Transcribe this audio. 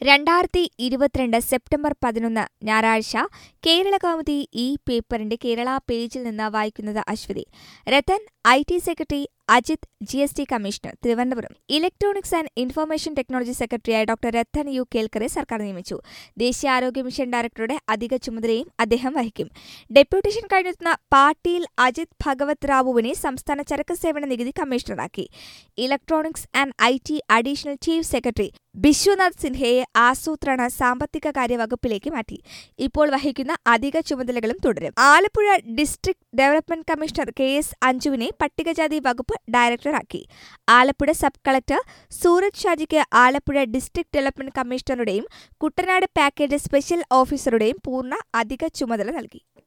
രണ്ടായിരത്തി ഇരുപത്തിരണ്ട് സെപ്റ്റംബർ പതിനൊന്ന് ഞായറാഴ്ച കേരള കൗമുദി ഈ പേപ്പറിന്റെ കേരള പേജിൽ നിന്ന് വായിക്കുന്നത് Aswathy Rathan I T secretary Ajith G S T commissioner Thiruvananthapuram electronics and information technology സെക്രട്ടറിയായ ഡോക്ടർ രത്തൻ യു കേൽക്കറെ സർക്കാർ നിയമിച്ചു ദേശീയ ആരോഗ്യ മിഷൻ ഡയറക്ടറുടെ അധിക ചുമതലയും അദ്ദേഹം വഹിക്കും ഡെപ്യൂട്ടേഷൻ കഴിഞ്ഞെത്തുന്ന പാട്ടീൽ അജിത് ഭഗവത് റാവുവിനെ സംസ്ഥാന ചരക്ക് സേവന നികുതി കമ്മീഷണറാക്കി electronics and I T additional chief secretary Biswanath സിൻഹയെ ആസൂത്രണ സാമ്പത്തിക കാര്യ വകുപ്പിലേക്ക് മാറ്റി ഇപ്പോൾ വഹിക്കുന്ന അധിക ചുമതലകളും തുടരും Alappuzha district development commissioner K S അഞ്ജുവിനെ പട്ടികജാതി വകുപ്പ് ഡയറക്ടറാക്കി ആലപ്പുഴ സബ് കളക്ടർ സൂരജ് ഷാജിക്ക് ആലപ്പുഴ ഡിസ്ട്രിക്ട് ഡെവലപ്മെന്റ് കമ്മീഷണറുടെയും കുട്ടനാട് പാക്കേജ് സ്പെഷ്യൽ ഓഫീസറുടെയും പൂർണ്ണ അധിക ചുമതല നൽകി